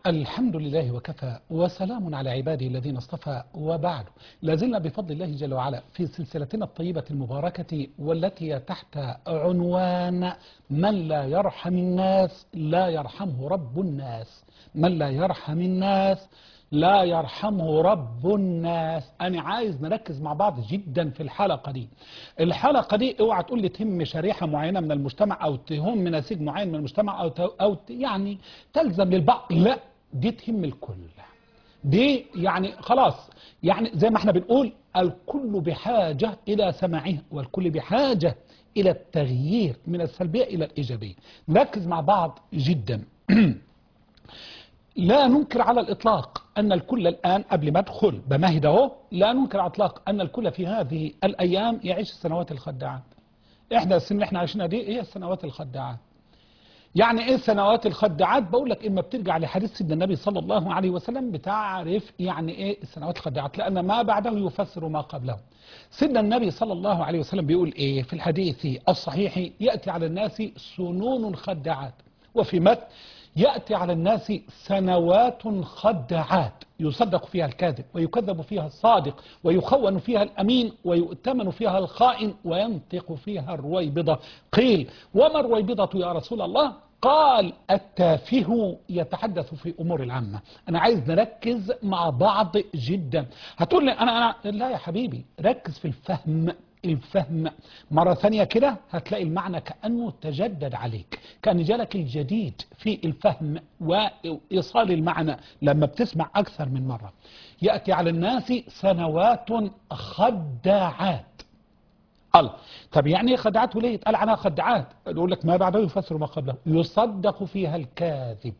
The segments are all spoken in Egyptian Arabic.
الحمد لله وكفى وسلام على عباده الذين اصطفى وبعد لازلنا بفضل الله جل وعلا في سلسلتنا الطيبة المباركة والتي تحت عنوان من لا يرحم الناس لا يرحمه رب الناس من لا يرحم الناس لا يرحمه رب الناس أنا عايز نركز مع بعض جدا في الحلقة دي الحلقة دي اوعى تقول لي تهم شريحة معينة من المجتمع أو تهم نسيج معين من المجتمع أو, أو يعني تلزم للبعض لا دي تهم الكل دي يعني خلاص يعني زي ما احنا بنقول الكل بحاجة إلى سماعها والكل بحاجة إلى التغيير من السلبية إلى الإيجابية نركز مع بعض جدا لا ننكر على الإطلاق أن الكل الآن قبل ما أدخل بمهد اهو لا ننكر على الإطلاق أن الكل في هذه الأيام يعيش السنوات الخداعات إحدى السنين اللي احنا عايشينها دي هي السنوات الخداعات يعني ايه سنوات الخداعات بقول لك اما بترجع لحديث سيدنا النبي صلى الله عليه وسلم بتعرف يعني ايه السنوات الخداعات لان ما بعده يفسر ما قبله سيدنا النبي صلى الله عليه وسلم بيقول ايه في الحديث الصحيح ياتي على الناس سنون خداعات وفي متن يأتي على الناس سنوات خداعات يصدق فيها الكاذب ويكذب فيها الصادق ويخون فيها الأمين ويؤتمن فيها الخائن وينطق فيها الرويبضة قيل وما الرويبضة يا رسول الله قال التافه يتحدث في أمور العامة أنا عايز نركز مع بعض جدا هتقول لي أنا, أنا لا يا حبيبي ركز في الفهم الفهم مرة ثانية كده هتلاقي المعنى كأنه تجدد عليك كأن جالك الجديد في الفهم وإيصال المعنى لما بتسمع أكثر من مرة يأتي على الناس سنوات خداعات الله طب يعني ايه خداعات وليه يتقال عنها خداعات يقول لك ما بعده يفسر ما قبله يصدق فيها الكاذب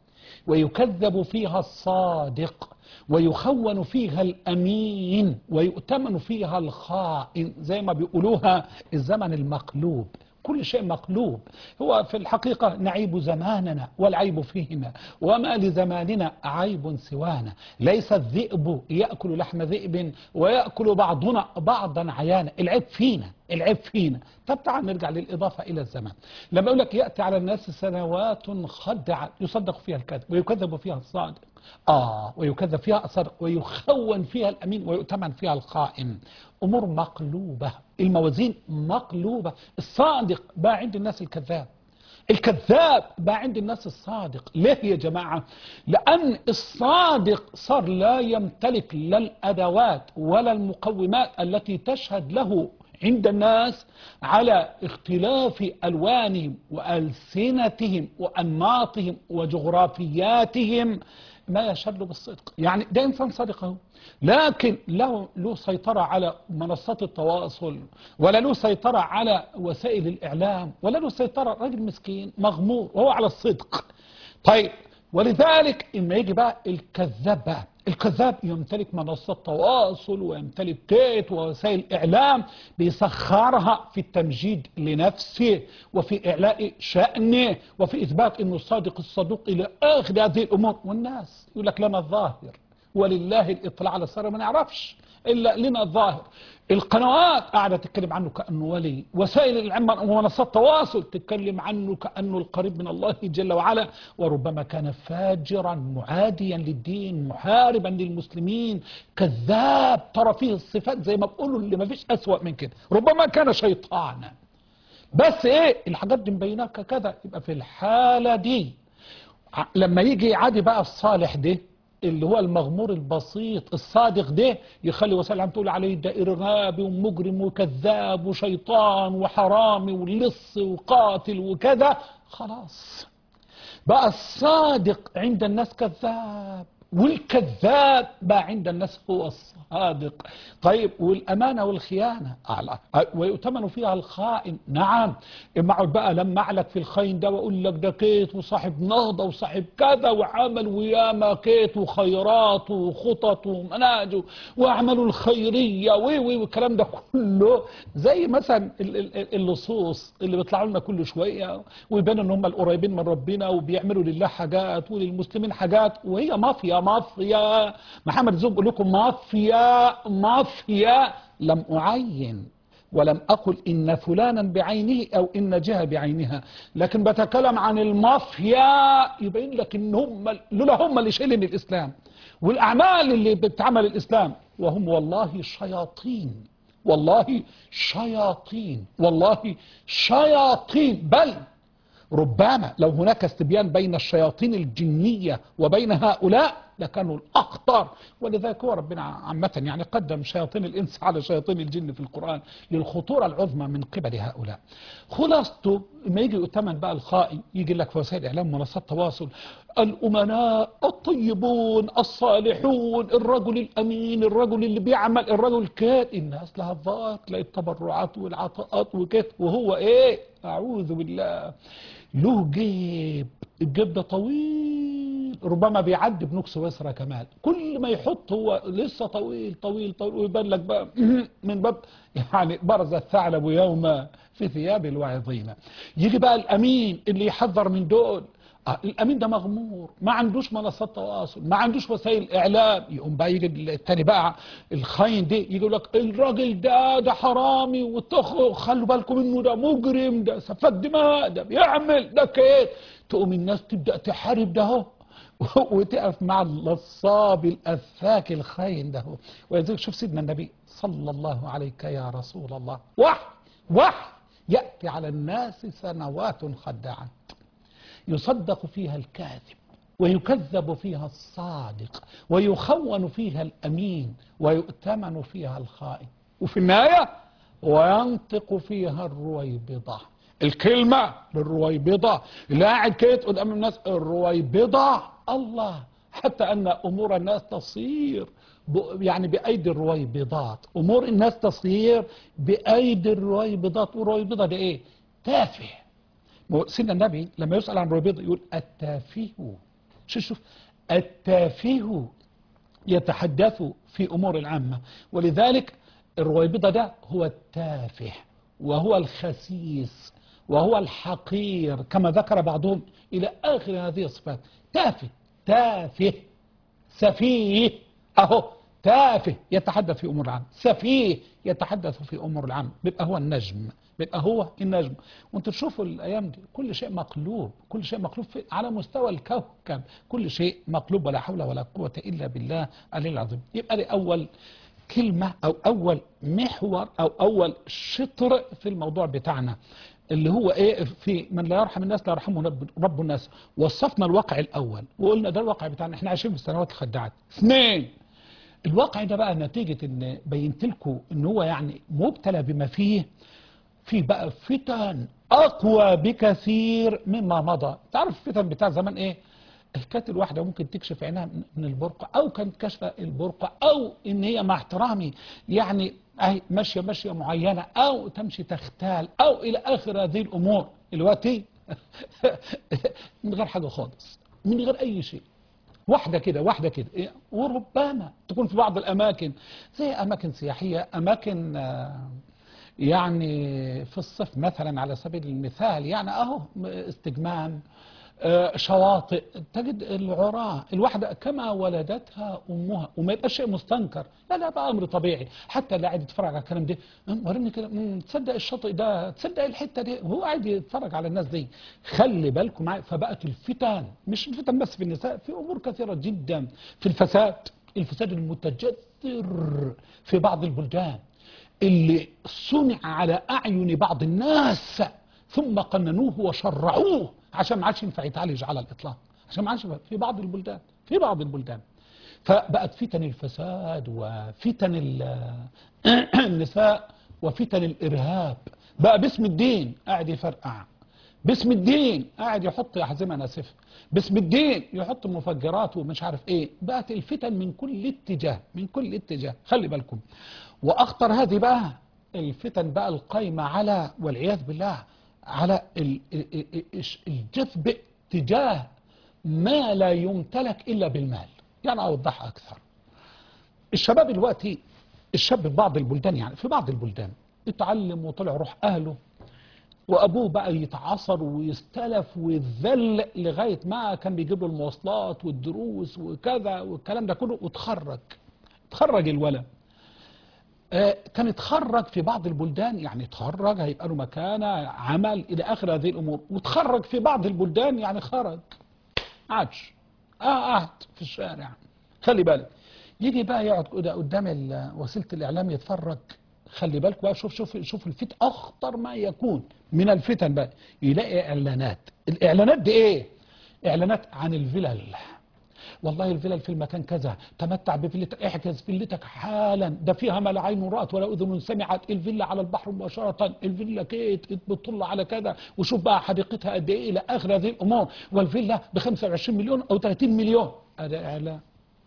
ويكذب فيها الصادق ويخون فيها الأمين ويؤتمن فيها الخائن زي ما بيقولوها الزمن المقلوب كل شيء مقلوب هو في الحقيقة نعيب زماننا والعيب فينا وما لزماننا عيب سوانا ليس الذئب يأكل لحم ذئب ويأكل بعضنا بعضا عيانا العيب فينا العيب فينا طب تعال نرجع للإضافة إلى الزمان لما يقول لك يأتي على الناس سنوات خدعة يصدق فيها الكذب ويكذب فيها الصادق آه ويكذب فيها الصادق ويخون فيها الأمين ويؤتمن فيها الخائن أمور مقلوبة الموازين مقلوبة الصادق بقى عند الناس الكذاب الكذاب بقى عند الناس الصادق ليه يا جماعة لأن الصادق صار لا يمتلك لا الأدوات ولا المقومات التي تشهد له عند الناس على اختلاف ألوانهم وألسنتهم وأنماطهم وجغرافياتهم ما يشهد له بالصدق يعني ده إنسان صادق اهو لكن له له سيطرة على منصات التواصل ولا له سيطرة على وسائل الإعلام ولا له سيطرة راجل مسكين مغمور وهو على الصدق طيب ولذلك إما يجي بقى الكذاب بقى الكذاب يمتلك منصات تواصل ويمتلك كيت ووسائل إعلام بيسخرها في التمجيد لنفسه وفي إعلاء شأنه وفي إثبات أنه الصادق الصدوق إلى آخر هذه الأمور والناس يقول لك لنا الظاهر ولله الإطلاع على السر ما نعرفش إلا لنا الظاهر القنوات قاعدة تتكلم عنه كأنه ولي وسائل العلم ومنصات التواصل تتكلم عنه كأنه القريب من الله جل وعلا وربما كان فاجرا معاديا للدين محاربا للمسلمين كذاب ترى فيه الصفات زي ما بقولوا اللي ما فيش أسوأ من كده ربما كان شيطانا بس ايه الحاجات دي مبيناها كذا يبقى في الحالة دي لما يجي عادي بقى الصالح ده اللي هو المغمور البسيط الصادق ده يخلي وسائل العالم تقول عليه ده إرهابي ومجرم وكذاب وشيطان وحرامي ولص وقاتل وكذا خلاص بقى الصادق عند الناس كذاب والكذاب بقى عند الناس هو الصادق طيب والأمانة والخيانة أعلى ويؤتمن فيها الخائن نعم إما أقعد بقى لما أعلك في الخاين ده وأقول لك ده كيت وصاحب نهضة وصاحب كذا وعمل وياما كيت وخيرات وخطط ومناج وأعملوا الخيرية وي وي والكلام ده كله زي مثلا اللصوص اللي بيطلعوا لنا كل شوية ويبانوا إن هم القريبين من ربنا وبيعملوا لله حاجات وللمسلمين حاجات وهي مافيا مافيا محمد زوج بيقول لكم مافيا مافيا لم أعين ولم أقل إن فلانا بعينه أو إن جهة بعينها لكن بتكلم عن المافيا يبين لك إن هم لولا هم اللي شايلين الإسلام والأعمال اللي بتعمل الإسلام وهم والله شياطين والله شياطين والله شياطين بل ربما لو هناك استبيان بين الشياطين الجنية وبين هؤلاء لكانوا الأخطر ولذلك هو ربنا عامة يعني قدم شياطين الإنس على شياطين الجن في القرآن للخطورة العظمى من قبل هؤلاء خلاصته ما يجي يؤتمن بقى الخائن يجي لك في وسائل الإعلام منصات تواصل الأمناء الطيبون الصالحون الرجل الأمين الرجل اللي بيعمل الرجل كات الناس لها الظاهر تلاقي التبرعات والعطاءات وكده وهو إيه أعوذ بالله له جيب الجيب ده طويل ربما بيعدي بنوك سويسرا كمان كل ما يحط هو لسه طويل طويل طويل ويبان لك بقى من باب يعني برز الثعلب يوم في ثياب الواعظين يجي بقى الامين اللي يحذر من دول آه الامين ده مغمور ما عندوش منصات تواصل ما عندوش وسائل اعلام يقوم بقى يجي التاني بقى الخاين ده يقول لك الراجل ده ده حرامي وتخ خلوا بالكم منه ده مجرم ده سفك دماء ده بيعمل ده كيت تقوم الناس تبدا تحارب ده هو وتقف مع النصاب الافاك الخاين ده هو ولذلك شوف سيدنا النبي صلى الله عليك يا رسول الله وحي وحي ياتي على الناس سنوات خداعات يصدق فيها الكاذب ويكذب فيها الصادق ويخون فيها الأمين ويؤتمن فيها الخائن وفي النهاية وينطق فيها الرويبضة الكلمة للرويبضة اللي قاعد كده قدام الناس الرويبضة الله حتى أن أمور الناس تصير يعني بأيدي الرويبضات أمور الناس تصير بأيدي الرويبضات والرويبضة ده إيه تافه سيدنا النبي لما يسأل عن رويبضة يقول التافه شوف شوف التافه يتحدث في أمور العامة ولذلك الرويبضة ده هو التافه وهو الخسيس وهو الحقير كما ذكر بعضهم إلى آخر هذه الصفات تافه تافه سفيه أهو تافه يتحدث في أمور العام سفيه يتحدث في أمور العام بيبقى هو النجم بيبقى هو النجم وانتوا تشوفوا الايام دي كل شيء مقلوب كل شيء مقلوب في على مستوى الكوكب كل شيء مقلوب ولا حول ولا قوة الا بالله العلي العظيم يبقى دي اول كلمة او اول محور او اول شطر في الموضوع بتاعنا اللي هو ايه في من لا يرحم الناس لا يرحمه رب الناس وصفنا الواقع الاول وقلنا ده الواقع بتاعنا احنا عايشين في السنوات الخداعات اثنين الواقع ده بقى نتيجة ان بينت لكم ان هو يعني مبتلى بما فيه في بقى فتن اقوى بكثير مما مضى تعرف الفتن بتاع زمان ايه الكات الواحدة ممكن تكشف عينها من البرقع او كانت كشفة البرقع او ان هي مع احترامي يعني اهي ماشية ماشية معينة او تمشي تختال او الى اخر هذه الامور دلوقتي من غير حاجة خالص من غير اي شيء واحدة كده واحدة كده إيه؟ وربما تكون في بعض الاماكن زي اماكن سياحية اماكن آه يعني في الصيف مثلا على سبيل المثال يعني اهو استجمام شواطئ تجد العراة الواحدة كما ولدتها أمها وما يبقى شيء مستنكر لا لا بقى أمر طبيعي حتى اللي قاعد يتفرج على الكلام ده وريني كده تصدق الشاطئ ده تصدق الحتة دي وهو قاعد يتفرج على الناس دي خلي بالكم معايا فبقت الفتن مش الفتن بس في النساء في أمور كثيرة جدا في الفساد الفساد المتجذر في بعض البلدان اللي صنع على أعين بعض الناس ثم قننوه وشرعوه عشان ما عادش ينفع يتعالج على الإطلاق عشان ما عادش في بعض البلدان في بعض البلدان فبقت فتن الفساد وفتن النساء وفتن الإرهاب بقى باسم الدين قاعد يفرقع باسم الدين قاعد يحط أحزمة ناسفة باسم الدين يحط مفجرات ومش عارف ايه بقت الفتن من كل اتجاه من كل اتجاه خلي بالكم واخطر هذه بقى الفتن بقى القايمة على والعياذ بالله على الجذب تجاه ما لا يمتلك إلا بالمال يعني أوضحها أكثر الشباب دلوقتي الشاب في بعض البلدان يعني في بعض البلدان اتعلم وطلع روح أهله وأبوه بقى يتعصر ويستلف ويذل لغاية ما كان بيجيب له المواصلات والدروس وكذا والكلام ده كله وتخرج تخرج الولد آه، كان اتخرج في بعض البلدان يعني اتخرج هيبقى له مكانة عمل إلى آخر هذه الأمور وتخرج في بعض البلدان يعني خرج عادش اه قعد في الشارع خلي بالك يجي بقى يقعد كده قدام ال- وسيلة الإعلام يتفرج خلي بالك بقى شوف شوف شوف الفت أخطر ما يكون من الفتن بقى يلاقي إعلانات الإعلانات دي إيه؟ إعلانات عن الفلل والله الفلل في المكان كذا تمتع بفيلتك احجز فيلتك حالا ده فيها ما لا عين رأت ولا أذن سمعت الفيلا على البحر مباشرة الفيلا كيت بتطل على كذا وشوف بقى حديقتها قد ايه إلى آخر هذه الأمور والفيلا ب 25 مليون أو 30 مليون هذا إعلان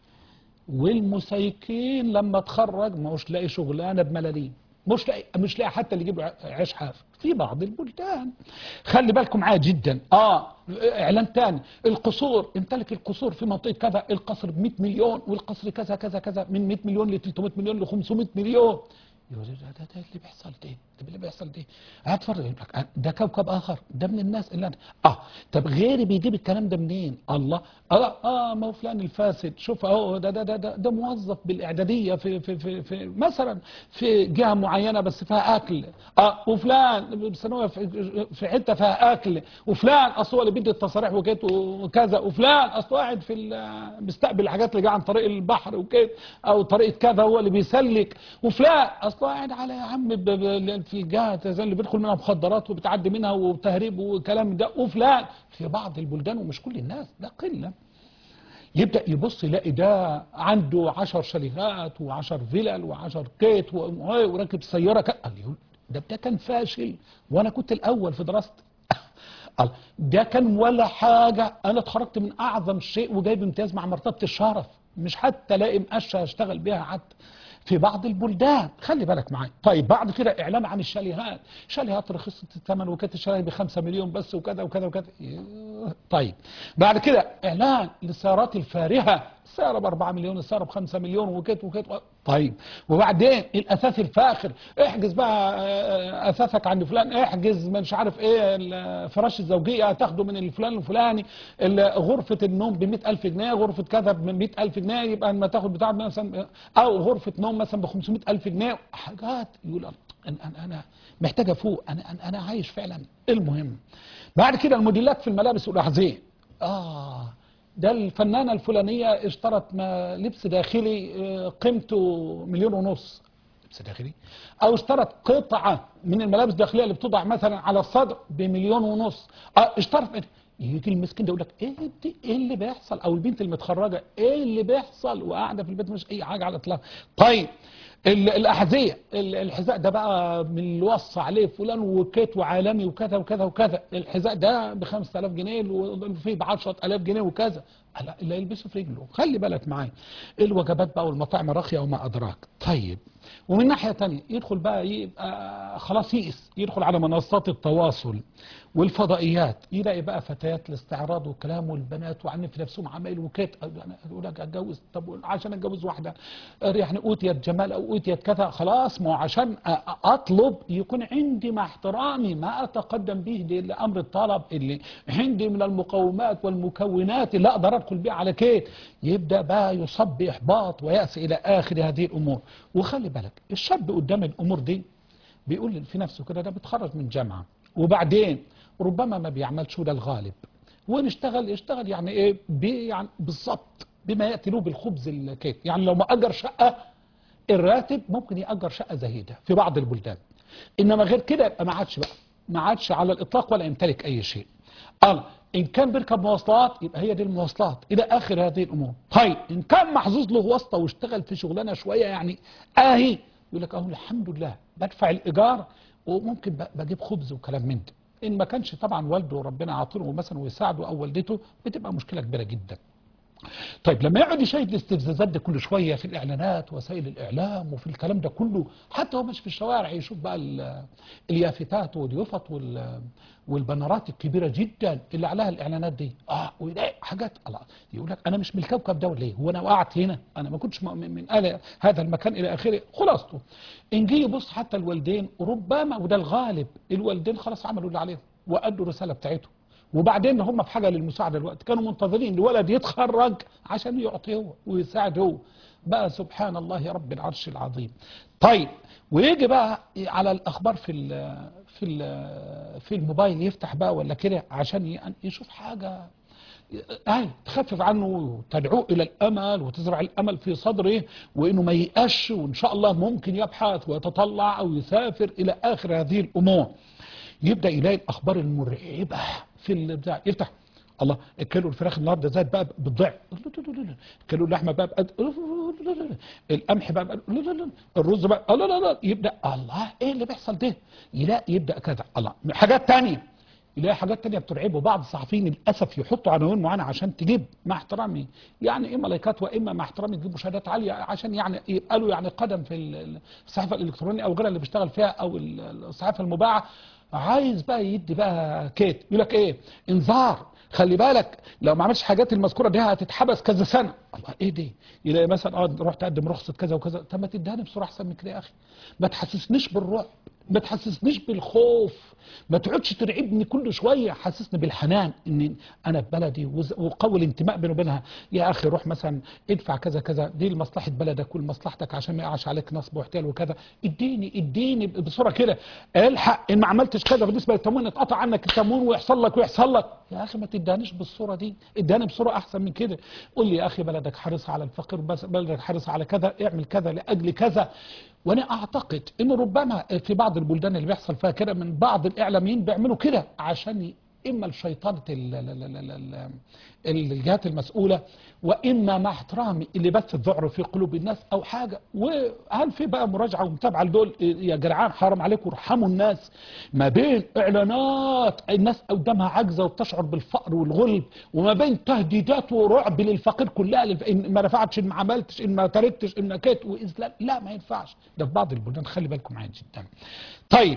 والمسيكين لما اتخرج مش لاقي شغلانه بملاليم مش لاقي مش لاقي حتى اللي يجيب له عيش حاف في بعض البلدان خلي بالكم معايا جدا اه اعلان تاني القصور امتلك القصور في منطقه كذا القصر ب 100 مليون والقصر كذا كذا كذا من 100 مليون ل 300 مليون ل 500 مليون يقول ده, ده, ده اللي بيحصل ده ده اللي بيحصل ده هتفرج يقول لك ده كوكب اخر ده من الناس اللي أنا. اه طب غيري بيجيب الكلام ده منين الله اه اه ما هو فلان الفاسد شوف اهو ده ده ده ده, ده موظف بالاعداديه في في في, في مثلا في جهه معينه بس فيها اكل اه وفلان بثانويه في, في حته فيها اكل وفلان اصل هو اللي بيدي التصاريح وكده وكذا وفلان اصل قاعد في ال- بيستقبل الحاجات اللي جايه عن طريق البحر وكده او طريقه كذا هو اللي بيسلك وفلان اصل قاعد على يا عم ب- ب- في الجهه زي اللي بيدخل منها مخدرات وبتعدي منها وتهريب وكلام ده وفلان في بعض البلدان ومش كل الناس ده قله يبدأ يبص يلاقي ده عنده عشر شاليهات وعشر فيلل وعشر كيت و- وراكب سيارة ك- قال يقول ده ده كان فاشل وانا كنت الاول في دراستي قال ده كان ولا حاجة انا اتخرجت من اعظم شيء وجايب امتياز مع مرتبة الشرف مش حتى لاقي مقشة اشتغل بيها حتى في بعض البلدان خلي بالك معايا طيب بعد كده اعلان عن الشاليهات شاليهات رخيصة الثمن وكانت الشاليه بخمسة مليون بس وكذا وكذا وكذا يوه. طيب بعد كده اعلان للسيارات الفارهة السيارة ب 4 مليون السيارة ب 5 مليون وكده وكده طيب وبعدين الاثاث الفاخر احجز بقى آه، اثاثك عند فلان احجز مش عارف ايه الفراش الزوجيه تاخده من الفلان الفلاني ال- غرفه النوم ب 100000 جنيه غرفه كذا ب 100000 جنيه يبقى لما تاخد بتاع مثلا او غرفه نوم مثلا ب 500000 جنيه حاجات يقول الله، انا انا انا محتاج افوق انا انا انا عايش فعلا المهم بعد كده الموديلات في الملابس والاحذيه اه ده الفنانة الفلانية اشترت ما لبس داخلي آه، قيمته مليون ونص لبس داخلي او اشترت قطعة من الملابس الداخلية اللي بتوضع مثلا على الصدر بمليون ونص اه اشترت يجي المسكين ده يقول لك ايه دي ايه اللي بيحصل او البنت المتخرجة ايه اللي بيحصل وقاعدة في البيت مش اي حاجة على الاطلاق طيب ال- الاحذيه ال- الحذاء ده بقى من اللي وصى عليه فلان وكيت وعالمي وكذا وكذا وكذا الحذاء ده ب 5000 جنيه وفيه ب 10000 جنيه وكذا لا اللي يلبسه في رجله خلي بالك معايا الوجبات بقى والمطاعم الراقيه وما ادراك طيب ومن ناحيه تانية يدخل بقى يبقى خلاص يئس يدخل على منصات التواصل والفضائيات يلاقي بقى فتيات الاستعراض والكلام والبنات وعن في نفسهم عمايل وكيت انا اقول لك اتجوز طب عشان اتجوز واحده يعني اوتيت جمال او اوتيت كذا خلاص ما هو عشان أ- اطلب يكون عندي مع احترامي ما اتقدم به لامر الطلب اللي عندي من المقومات والمكونات اللي اقدر ادخل بيها على كيت يبدا بقى يصب باحباط ويأس الى اخر هذه الامور وخلي بالك الشاب قدام الامور دي بيقول في نفسه كده ده بيتخرج من جامعه وبعدين ربما ما بيعملش وده الغالب ونشتغل يشتغل يعني ايه بي يعني بالظبط بما ياتي له بالخبز الكيك يعني لو ما اجر شقه الراتب ممكن ياجر شقه زهيده في بعض البلدان انما غير كده يبقى ما عادش بقى ما عادش على الاطلاق ولا يمتلك اي شيء قال ان كان بيركب مواصلات يبقى هي دي المواصلات الى اخر هذه الامور طيب ان كان محظوظ له واسطه واشتغل في شغلانه شويه يعني اهي يقول لك اهو الحمد لله بدفع الايجار وممكن ب- بجيب خبز وكلام من ده ان ما كانش طبعا والده ربنا عاطله مثلا ويساعده او والدته بتبقى مشكله كبيره جدا طيب لما يقعد يشاهد الاستفزازات ده كل شويه في الاعلانات وسائل الاعلام وفي الكلام ده كله حتى هو ماشي في الشوارع يشوف بقى ال- اليافتات واليفط وال- والبنرات الكبيره جدا اللي عليها الاعلانات دي اه ويلاقي حاجات الله يقول لك انا مش من الكوكب ده ولا ايه هو انا وقعت هنا انا ما كنتش م- من من آل هذا المكان الى اخره خلاصته ان جه يبص حتى الوالدين ربما وده الغالب الوالدين خلاص عملوا اللي عليهم وادوا الرساله بتاعتهم وبعدين هم في حاجه للمساعده دلوقتي كانوا منتظرين الولد يتخرج عشان يعطي هو ويساعد هو بقى سبحان الله رب العرش العظيم طيب ويجي بقى على الاخبار في ال في ال في الموبايل يفتح بقى ولا كده عشان ي- يشوف حاجه أي تخفف عنه وتدعوه إلى الأمل وتزرع الأمل في صدره وإنه ما ييأسش وإن شاء الله ممكن يبحث ويتطلع أو يسافر إلى آخر هذه الأمور يبدأ يلاقي الأخبار المرعبة في البتاع يفتح الله كيلو الفراخ النهارده زاد بقى بالضعف كيلو اللحمه بقى بقى القمح بقى, بقى الرز بقى لا لا لا يبدا الله ايه اللي بيحصل ده يلاقي يبدا كذا الله حاجات تانية يلاقي حاجات تانية بترعبه بعض الصحفيين للاسف يحطوا عناوين معينه عشان تجيب مع احترامي يعني اما لايكات واما مع احترامي تجيب مشاهدات عاليه عشان يعني يبقى له يعني قدم في ال- الصحافه الالكترونيه او غيرها اللي بيشتغل فيها او ال- الصحافه المباعه عايز بقى يدي بقى كيت يقول لك ايه انذار خلي بالك لو ما عملش حاجات المذكوره دي هتتحبس كذا سنه الله ايه دي يلاقي مثلا اه روح تقدم رخصه كذا وكذا طب ما تديهاني بسرعه احسن من كده يا اخي ما تحسسنيش بالرعب ما تحسسنيش بالخوف ما تقعدش ترعبني كل شويه حسسني بالحنان ان انا في بلدي وز- وقوي الانتماء بيني وبينها يا اخي روح مثلا ادفع كذا كذا دي لمصلحه بلدك ولمصلحتك عشان ما يقعش عليك نصب واحتيال وكذا اديني اديني بسرعه كده الحق ان ما عملتش كذا بالنسبه للتموين اتقطع عنك التموين ويحصل لك ويحصل لك يا اخي ما تدانيش بالصوره دي اداني بصوره احسن من كده قول لي يا اخي بلدك حريصه على الفقير بس بلدك حريصه على كذا اعمل كذا لاجل كذا وانا اعتقد انه ربما في بعض البلدان اللي بيحصل فيها كده من بعض الاعلاميين بيعملوا كده عشان ي- اما الشيطنه ال- ال- ال- ال- ال- الجهات المسؤوله واما مع احترامي اللي بث الذعر في قلوب الناس او حاجه وهل في بقى مراجعه ومتابعه لدول يا جدعان حرام عليكم ارحموا الناس ما بين اعلانات الناس قدامها عاجزه وبتشعر بالفقر والغلب وما بين تهديدات ورعب للفقير كلها للف... ان ما نفعتش ان ما عملتش ان ما تركتش ان نكيت واذلال لا ما ينفعش ده في بعض البلدان خلي بالكم معايا جدا طيب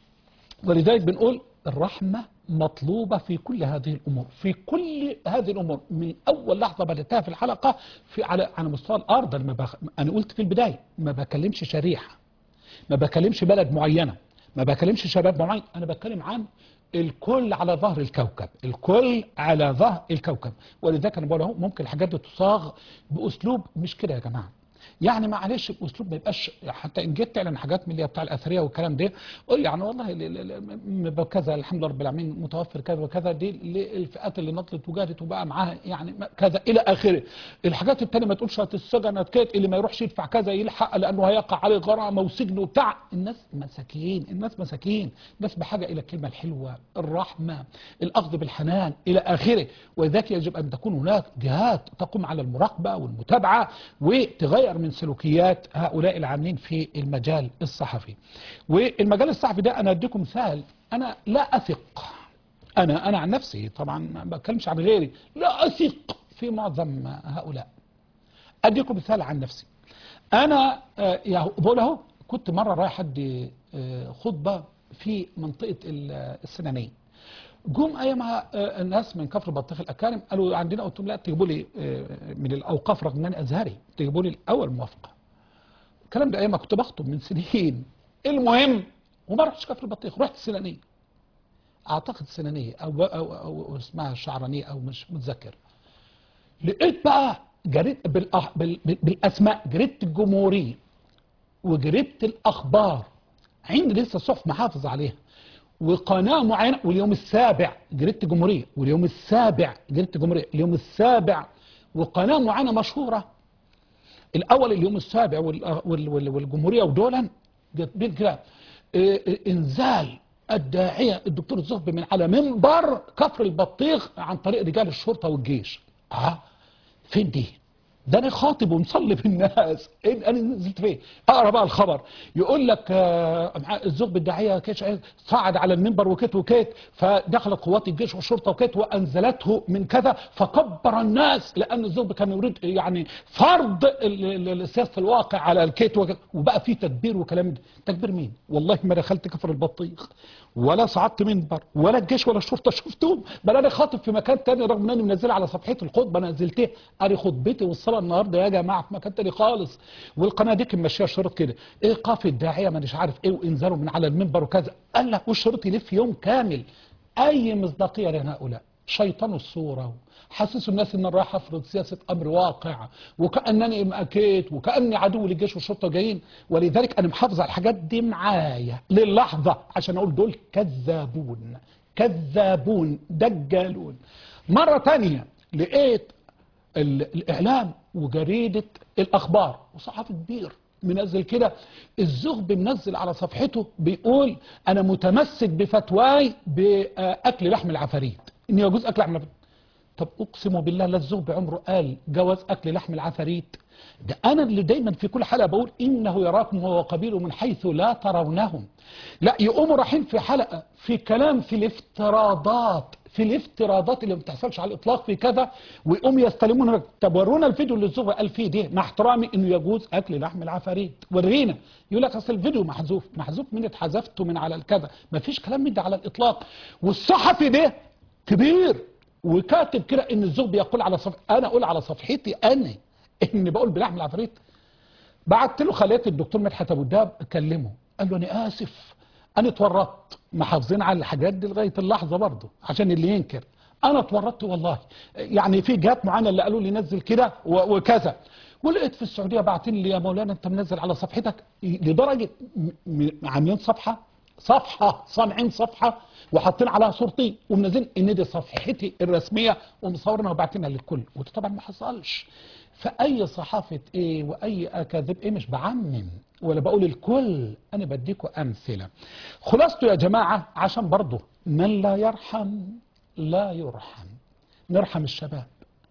ولذلك بنقول الرحمة مطلوبة في كل هذه الأمور في كل هذه الأمور من أول لحظة بدأتها في الحلقة في على على مستوى الأرض أنا, ما بخ... أنا قلت في البداية ما بكلمش شريحة ما بكلمش بلد معينة ما بكلمش شباب معين أنا بتكلم عن الكل على ظهر الكوكب الكل على ظهر الكوكب ولذلك أنا بقول أهو ممكن الحاجات دي تصاغ بأسلوب مش كده يا جماعة يعني معلش باسلوب ما يبقاش حتى ان جيت تعلن حاجات من اللي هي بتاع الاثريه والكلام ده قول يعني والله ال- ال- ال- كذا الحمد لله رب العالمين متوفر كذا وكذا دي للفئات اللي نطلت وجادت وبقى معاها يعني ما- كذا الى اخره الحاجات التانية ما تقولش هتتسجن هتكيت اللي ما يروحش يدفع كذا يلحق لانه هيقع عليه غرامه وسجن وبتاع الناس مساكين الناس مساكين الناس بحاجه الى الكلمه الحلوه الرحمه الاخذ بالحنان الى اخره ولذلك يجب ان تكون هناك جهات تقوم على المراقبه والمتابعه وتغير من سلوكيات هؤلاء العاملين في المجال الصحفي والمجال الصحفي ده انا اديكم مثال انا لا اثق انا انا عن نفسي طبعا ما بتكلمش عن غيري لا اثق في معظم هؤلاء اديكم مثال عن نفسي انا آه، يا بقول اهو كنت مره رايح ادي آه، خطبه في منطقه ال- السنانيه جم ايامها آه، الناس من كفر بطيخ الاكارم قالوا عندنا قلت لهم لا تجيبوا لي آه، من الاوقاف رغم ان انا ازهري تجيبوا لي الاول موافقه الكلام ده ايام ما كنت بخطب من سنين المهم وما رحتش كفر البطيخ رحت السنانيه اعتقد السنانيه او او, أو, أو اسمها الشعرانيه او مش متذكر لقيت بقى جريد بالأح... بال... بال- بالاسماء جريده الجمهوريه وجريده الاخبار عندي لسه صحف محافظ عليها وقناه معينه واليوم السابع جريده الجمهوريه واليوم السابع جريده الجمهوريه اليوم السابع وقناه معينه مشهوره الاول اليوم السابع وال- وال- وال- والجمهوريه ودولا جايبين كده إيه، إيه، انزال الداعيه الدكتور الزهبي من على منبر كفر البطيخ عن طريق رجال الشرطه والجيش اه فين دي ده انا خاطب ومصلي بالناس إيه انا نزلت فين اقرا بقى الخبر يقول لك آه، مع الزغب الداعيه كيش صعد على المنبر وكيت وكيت فدخلت قوات الجيش والشرطه وكيت وانزلته من كذا فكبر الناس لان الزغب كان يريد يعني فرض ال- ال- سياسه الواقع على الكيت وك- وبقى في تدبير وكلام ده تدبير مين والله ما دخلت كفر البطيخ ولا صعدت منبر ولا الجيش ولا الشرطه شفتهم بل انا خاطب في مكان تاني رغم انني منزلها على صفحتي الخطبه انا نزلتها ادي خطبتي والصلاه النهارده يا جماعه في مكان تاني خالص والقناه دي كان ماشيه شرط كده ايقاف الداعيه ما مش عارف ايه وانزلوا من على المنبر وكذا قال لك والشريط يلف يوم كامل أي مصداقية لهؤلاء شيطان الصورة حسسوا الناس ان رايح افرض سياسه امر واقع وكانني مأكيت وكاني عدو للجيش والشرطه جايين ولذلك انا محافظ على الحاجات دي معايا للحظه عشان اقول دول كذابون كذابون دجالون مره تانية لقيت ال- الاعلام وجريده الاخبار وصحفي كبير منزل كده الزغبي منزل على صفحته بيقول انا متمسك بفتواي باكل لحم العفاريت ان يجوز اكل لحم العفاريت طب اقسم بالله لا الزغبي عمره قال جواز اكل لحم العفاريت ده انا اللي دايما في كل حلقه بقول انه يراكم هو وقبيله من حيث لا ترونهم لا يقوموا رايحين في حلقه في كلام في الافتراضات في الافتراضات اللي ما بتحصلش على الاطلاق في كذا ويقوم يستلمون طب ورونا الفيديو اللي الزغبي قال فيه ده مع احترامي انه يجوز اكل لحم العفاريت ورينا يقول لك اصل الفيديو محذوف محذوف من اتحذفته من على الكذا ما فيش كلام من ده على الاطلاق والصحفي ده كبير وكاتب كده ان الزغبي يقول على صف انا اقول على صفحتي انا اني بقول بلحم العفاريت بعت له خليت الدكتور مدحت ابو الدهب اكلمه قال له انا اسف انا اتورطت محافظين على الحاجات دي لغايه اللحظه برضه عشان اللي ينكر انا اتورطت والله يعني في جهات معينه اللي قالوا لي نزل كده و- وكذا ولقيت في السعوديه باعتين لي يا مولانا انت منزل على صفحتك لدرجه م- م- عاملين صفحه صفحه صانعين صفحه وحاطين عليها صورتي ومنزلين ان دي صفحتي الرسميه ومصورينها وبعتينها للكل وده طبعا ما حصلش فاي صحافه ايه واي اكاذيب ايه مش بعمم ولا بقول الكل انا بديكوا امثله خلاصته يا جماعه عشان برضه من لا يرحم لا يرحم نرحم الشباب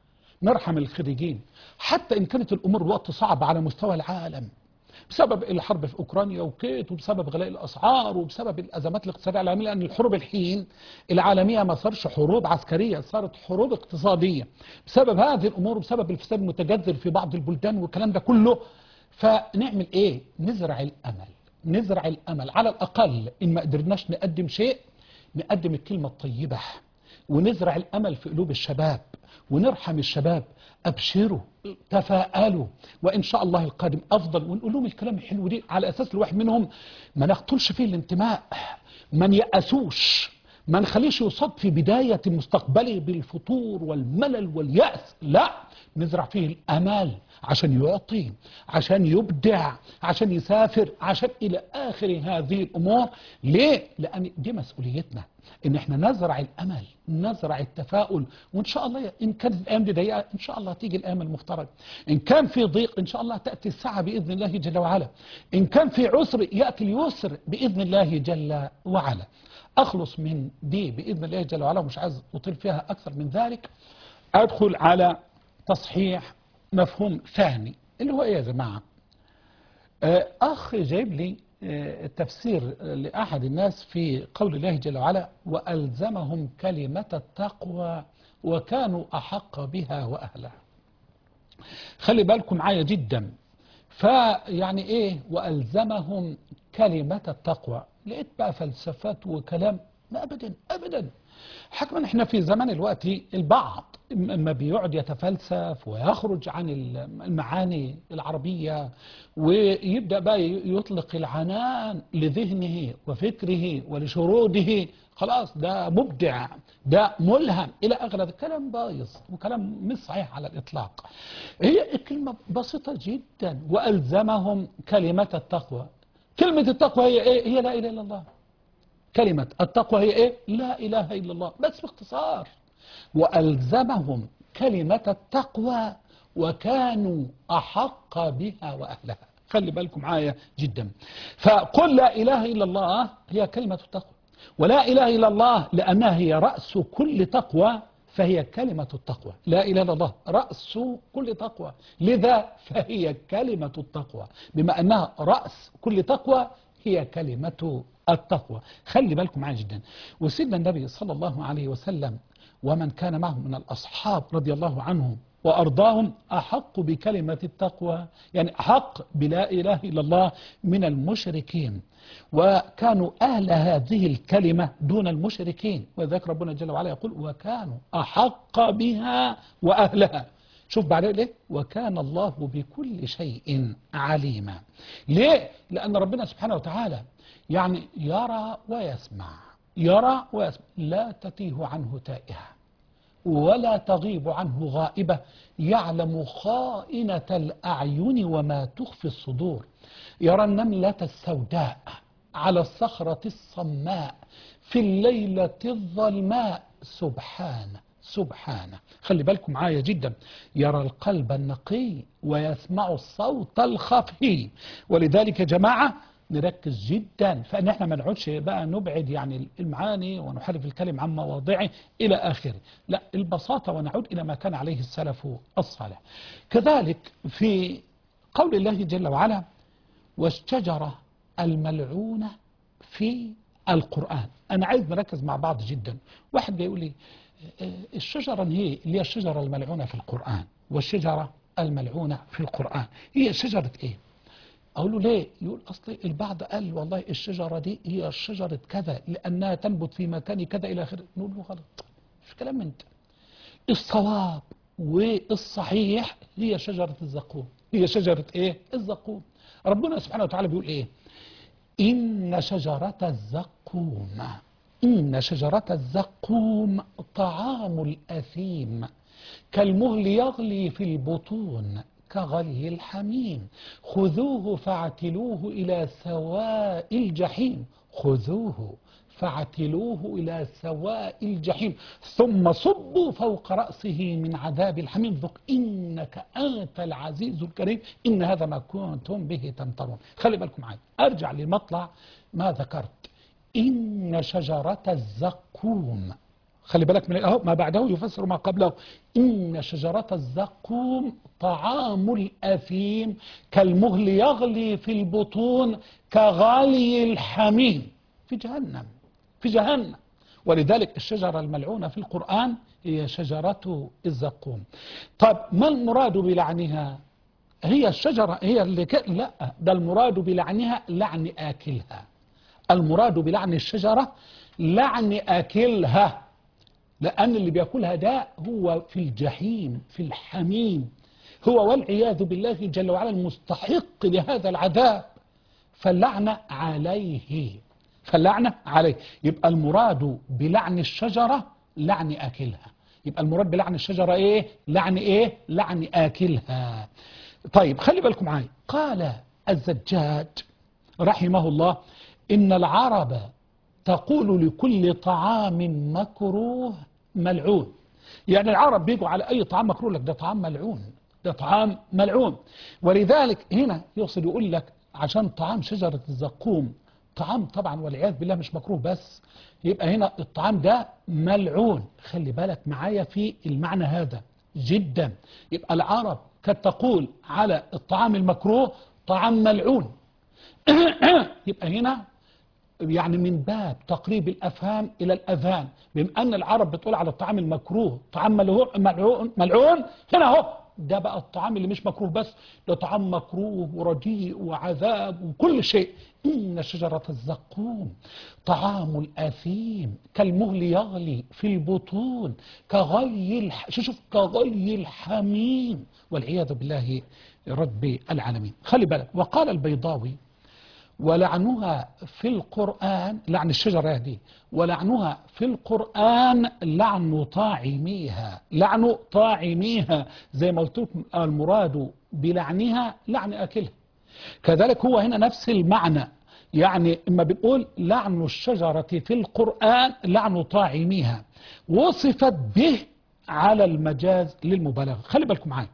نرحم الخريجين حتى ان كانت الامور وقت صعب على مستوى العالم بسبب الحرب في اوكرانيا وكيت وبسبب غلاء الاسعار وبسبب الازمات الاقتصاديه العالميه لان الحروب الحين العالميه ما صارش حروب عسكريه صارت حروب اقتصاديه بسبب هذه الامور وبسبب الفساد المتجذر في بعض البلدان والكلام ده كله فنعمل ايه نزرع الامل نزرع الامل على الاقل ان ما قدرناش نقدم شيء نقدم الكلمه الطيبه ونزرع الامل في قلوب الشباب ونرحم الشباب ابشروا تفاءلوا وان شاء الله القادم افضل ونقول لهم الكلام الحلو دي على اساس الواحد منهم ما نقتلش فيه الانتماء ما نيأسوش ما نخليش يصاب في بداية مستقبله بالفتور والملل واليأس لا نزرع فيه الأمال عشان يعطي عشان يبدع عشان يسافر عشان إلى آخر هذه الأمور ليه؟ لأن دي مسؤوليتنا إن إحنا نزرع الأمل نزرع التفاؤل وإن شاء الله إن كانت الأيام دي ضيقة إن شاء الله تيجي الأيام المفترجة إن كان في ضيق إن شاء الله تأتي الساعة بإذن الله جل وعلا إن كان في عسر يأتي اليسر بإذن الله جل وعلا أخلص من دي بإذن الله جل وعلا ومش عايز أطيل فيها أكثر من ذلك أدخل على تصحيح مفهوم ثاني اللي هو إيه يا جماعة آه، أخ جايب لي آه، تفسير لأحد الناس في قول الله جل وعلا وألزمهم كلمة التقوى وكانوا أحق بها وأهلها خلي بالكم معايا جدا فيعني ايه والزمهم كلمة التقوى لقيت بقى فلسفات وكلام لا ابدا ابدا حكما احنا في زمان الوقت البعض اما بيقعد يتفلسف ويخرج عن المعاني العربية ويبدأ بقى يطلق العنان لذهنه وفكره ولشروده خلاص ده مبدع ده ملهم الى اغلب الكلام بايظ وكلام مش صحيح على الاطلاق هي كلمه بسيطه جدا والزمهم كلمه التقوى كلمه التقوى هي ايه هي لا اله الا الله كلمه التقوى هي ايه لا اله الا الله بس باختصار والزمهم كلمه التقوى وكانوا احق بها واهلها خلي بالكم معايا جدا فقل لا اله الا الله هي كلمه التقوى ولا إله إلا الله لأنها هي رأس كل تقوى فهي كلمة التقوى لا إله إلا الله رأس كل تقوى لذا فهي كلمة التقوى بما أنها رأس كل تقوى هي كلمة التقوى خلي بالكم معايا جدا وسيدنا النبي صلى الله عليه وسلم ومن كان معه من الأصحاب رضي الله عنهم وأرضاهم أحق بكلمة التقوى يعني أحق بلا إله إلا الله من المشركين وكانوا أهل هذه الكلمة دون المشركين وذلك ربنا جل وعلا يقول وكانوا أحق بها وأهلها شوف بعدين ليه وكان الله بكل شيء عليما ليه لأن ربنا سبحانه وتعالى يعني يرى ويسمع يرى ويسمع لا تتيه عنه تائهة ولا تغيب عنه غائبة يعلم خائنة الأعين وما تخفي الصدور يرى النملة السوداء على الصخرة الصماء في الليلة الظلماء سبحانه سبحانه خلي بالكم معايا جدا يرى القلب النقي ويسمع الصوت الخفي ولذلك يا جماعة نركز جدا فان احنا ما نقعدش بقى نبعد يعني المعاني ونحرف الكلم عن مواضعه الى اخره لا البساطه ونعود الى ما كان عليه السلف الصالح كذلك في قول الله جل وعلا والشجره الملعونه في القران انا عايز نركز مع بعض جدا واحد جاي يقول لي الشجره هي اللي هي الشجره الملعونه في القران والشجره الملعونه في القران هي شجره ايه أقول له ليه يقول أصل البعض قال والله الشجرة دي هي شجرة كذا لأنها تنبت في مكان كذا إلى آخره نقول له غلط مش كلام انت الصواب والصحيح هي شجرة الزقوم هي شجرة ايه الزقوم ربنا سبحانه وتعالى بيقول ايه إن شجرة الزقوم إن شجرة الزقوم طعام الأثيم كالمهل يغلي في البطون كغلي الحميم خذوه فاعتلوه إلى سواء الجحيم خذوه فاعتلوه إلى سواء الجحيم ثم صبوا فوق رأسه من عذاب الحميم ذق إنك أنت العزيز الكريم إن هذا ما كنتم به تمترون خلي بالكم معي أرجع لمطلع ما ذكرت إن شجرة الزقوم خلي بالك من اهو ما بعده يفسر ما قبله إن شجرة الزقوم طعام الأثيم كالمهل يغلي في البطون كغالي الحميم في جهنم في جهنم ولذلك الشجرة الملعونة في القرآن هي شجرة الزقوم طب ما المراد بلعنها هي الشجرة هي اللي ك... لا ده المراد بلعنها لعن آكلها المراد بلعن الشجرة لعن آكلها لأن اللي بيأكلها ده هو في الجحيم في الحميم هو والعياذ بالله جل وعلا المستحق لهذا العذاب فاللعنة عليه فاللعنة عليه يبقى المراد بلعن الشجرة لعن آكلها يبقى المراد بلعن الشجرة ايه لعن ايه لعن آكلها طيب خلي بالكم معايا قال الزجاج رحمه الله إن العرب تقول لكل طعام مكروه ملعون يعني العرب بيجوا على أي طعام مكروه لك ده طعام ملعون ده طعام ملعون ولذلك هنا يقصد يقول لك عشان طعام شجرة الزقوم طعام طبعا والعياذ بالله مش مكروه بس يبقى هنا الطعام ده ملعون خلي بالك معايا في المعنى هذا جدا يبقى العرب كانت تقول على الطعام المكروه طعام ملعون يبقى هنا يعني من باب تقريب الافهام الى الاذهان بما ان العرب بتقول على الطعام المكروه طعام ملعون ملعون هنا اهو ده بقى الطعام اللي مش مكروه بس ده طعام مكروه ورديء وعذاب وكل شيء إن شجرة الزقوم طعام الأثيم كالمهل يغلي في البطون كغلي الح... شوف كغلي الحميم والعياذ بالله رب العالمين خلي بالك وقال البيضاوي ولعنها في القرآن لعن الشجرة دي ولعنها في القرآن لعن طاعميها لعن طاعميها زي ما قلت لكم المراد بلعنها لعن أكلها كذلك هو هنا نفس المعنى يعني اما بنقول لعن الشجرة في القرآن لعن طاعميها وصفت به على المجاز للمبالغة خلي بالكم معايا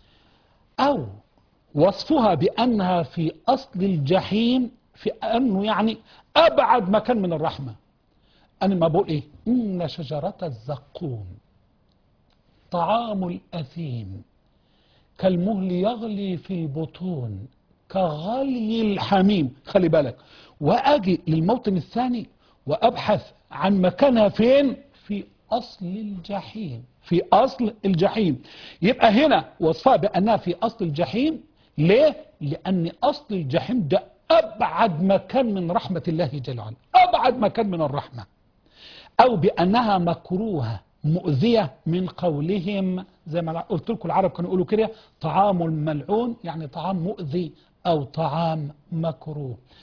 أو وصفها بأنها في أصل الجحيم في أنه يعني أبعد مكان من الرحمة أنا ما بقول إيه إن شجرة الزقوم طعام الأثيم كالمهل يغلي في البطون كغلي الحميم خلي بالك وأجي للموطن الثاني وأبحث عن مكانها فين في أصل الجحيم في أصل الجحيم يبقى هنا وصفها بأنها في أصل الجحيم ليه؟ لأن أصل الجحيم ده أبعد مكان من رحمة الله جل وعلا أبعد مكان من الرحمة أو بأنها مكروهة مؤذية من قولهم زي ما قلت لكم العرب كانوا يقولوا كده طعام ملعون يعني طعام مؤذي أو طعام مكروه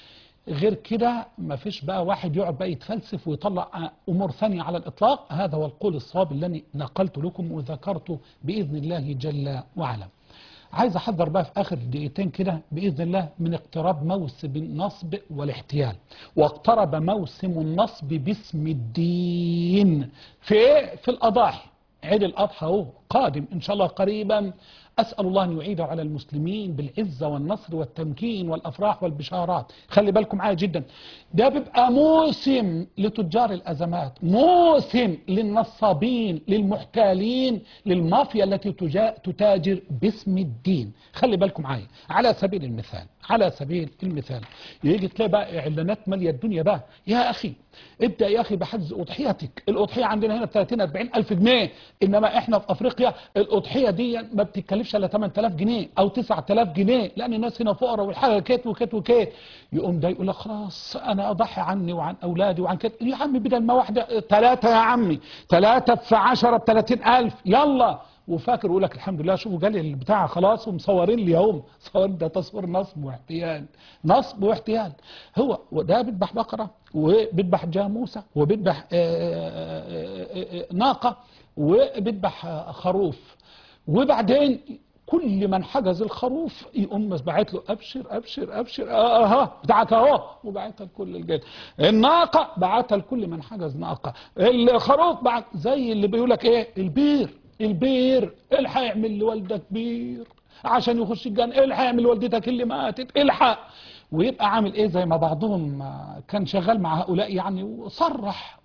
غير كده ما فيش بقى واحد يقعد بقى يتفلسف ويطلع أمور ثانية على الإطلاق هذا هو القول الصواب الذي نقلت لكم وذكرته بإذن الله جل وعلا عايز أحذر بقى في آخر دقيقتين كده بإذن الله من اقتراب موسم النصب والاحتيال واقترب موسم النصب باسم الدين في إيه؟ في الأضاحي عيد الأضحى هو قادم إن شاء الله قريبا أسأل الله أن يعيده على المسلمين بالعزة والنصر والتمكين والأفراح والبشارات خلي بالكم معايا جدا ده بيبقى موسم لتجار الأزمات موسم للنصابين للمحتالين للمافيا التي تجا- تتاجر باسم الدين خلي بالكم معايا على سبيل المثال على سبيل المثال يجي تلاقي بقى اعلانات ماليه الدنيا بقى يا اخي ابدا يا اخي بحجز اضحيتك الاضحيه عندنا هنا ب 30 40 الف جنيه انما احنا في افريقيا الاضحيه دي ما بتتكلفش الا 8000 جنيه او 9000 جنيه لان الناس هنا فقراء والحاجه كيت وكيت وكيت يقوم ده يقول لك خلاص انا اضحي عني وعن اولادي وعن كده يا عمي بدل ما واحده ثلاثه يا عمي ثلاثه في 10 ب 30000 يلا وفاكر يقول لك الحمد لله شوفوا جالي البتاع خلاص ومصورين لي اهم صورين ده تصوير نصب واحتيال نصب واحتيال هو وده بيذبح بقره وبيذبح جاموسه وبيذبح آه، آه، آه، ناقه وبيذبح آه، خروف وبعدين كل من حجز الخروف يقوم باعت له ابشر ابشر ابشر اه ها بتاعك اهو وبعتها لكل الجيش الناقه بعتها لكل من حجز ناقه الخروف بعت زي اللي بيقول لك ايه البير البير الحق يعمل لوالدك بير عشان يخش الجنة الحق يعمل لوالدتك اللي ماتت الحق ويبقى عامل ايه زي ما بعضهم آه، كان شغال مع هؤلاء يعني وصرح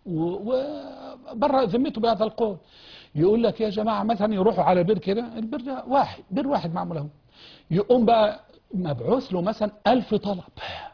وبرأ ذمته بهذا القول يقول لك يا جماعة مثلا يروحوا على بير كده البير ده واحد بير واحد معمول له يقوم بقى مبعوث له مثلا ألف طلب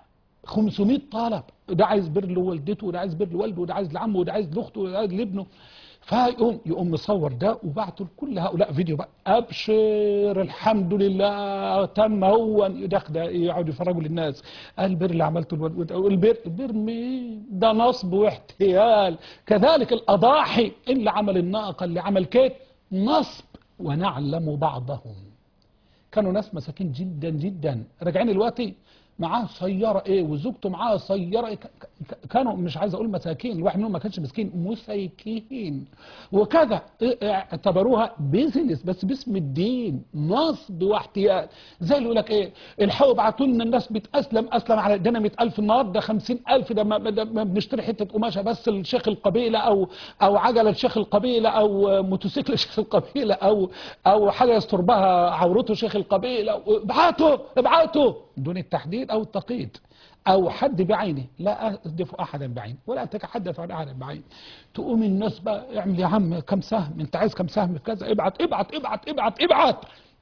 500 طلب ده عايز بر لوالدته وده عايز بر لوالده وده عايز لعمه وده عايز لاخته وده عايز لابنه فيقوم يقوم مصور ده وبعته لكل هؤلاء فيديو بقى ابشر الحمد لله تم هو ده ده يقعد يفرجوا للناس البر اللي عملته الوالد البر البر مين ده نصب واحتيال كذلك الاضاحي اللي عمل الناقه اللي عمل كيت نصب ونعلم بعضهم كانوا ناس مساكين جدا جدا راجعين دلوقتي معاه سيارة ايه وزوجته معاه سيارة إيه ك- ك- كانوا مش عايز اقول مساكين الواحد منهم ما كانش مسكين مسيكين وكذا إيه اعتبروها بيزنس بس باسم الدين نصب واحتيال زي اللي يقول لك ايه الحقوا ابعتوا لنا الناس بتأسلم اسلم على ادينا 100000 النهارده 50000 ده ما, ده ما بنشتري حته قماشه بس لشيخ القبيله او او عجله لشيخ القبيله او موتوسيكل لشيخ القبيله او او حاجه يستر بها عورته شيخ القبيله ابعتوا ابعتوا دون التحديد او التقييد او حد بعينه لا اهدف احدا بعينه ولا اتحدث عن احد بعينه تقوم الناس بقى اعمل يا عم كم سهم انت عايز كم سهم في كذا ابعت ابعت ابعت ابعت ابعت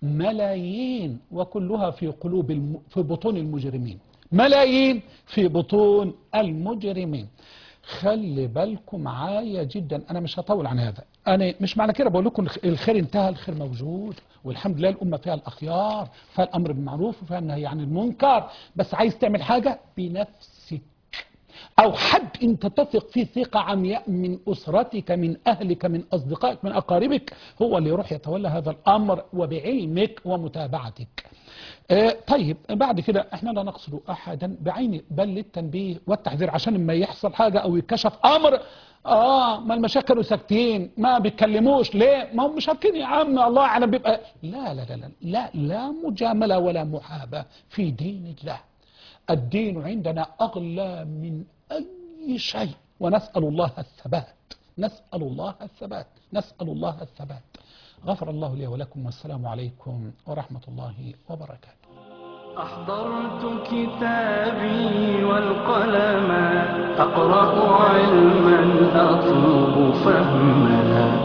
ملايين وكلها في قلوب الم... في بطون المجرمين ملايين في بطون المجرمين خلي بالكم معايا جدا انا مش هطول عن هذا انا مش معنى كده بقول لكم الخير انتهى الخير موجود والحمد لله الامه فيها الاخيار فيها الامر بالمعروف وفيها النهي عن المنكر بس عايز تعمل حاجه بنفسك او حد انت تثق فيه ثقه عمياء من اسرتك من اهلك من اصدقائك من اقاربك هو اللي يروح يتولى هذا الامر وبعلمك ومتابعتك آه، طيب بعد كده احنا لا نقصد احدا بعينه بل للتنبيه والتحذير عشان لما يحصل حاجه او يتكشف امر اه ما المشايخ كانوا ساكتين ما بيتكلموش ليه ما هم مش عارفين يا عم الله اعلم بيبقى لا لا لا لا لا, لا مجامله ولا محاباه في دين الله الدين عندنا اغلى من اي شيء ونسال الله الثبات نسال الله الثبات نسال الله الثبات غفر الله لي ولكم والسلام عليكم ورحمه الله وبركاته أحضرت كتابي والقلم أقرأ علما أطلب فهما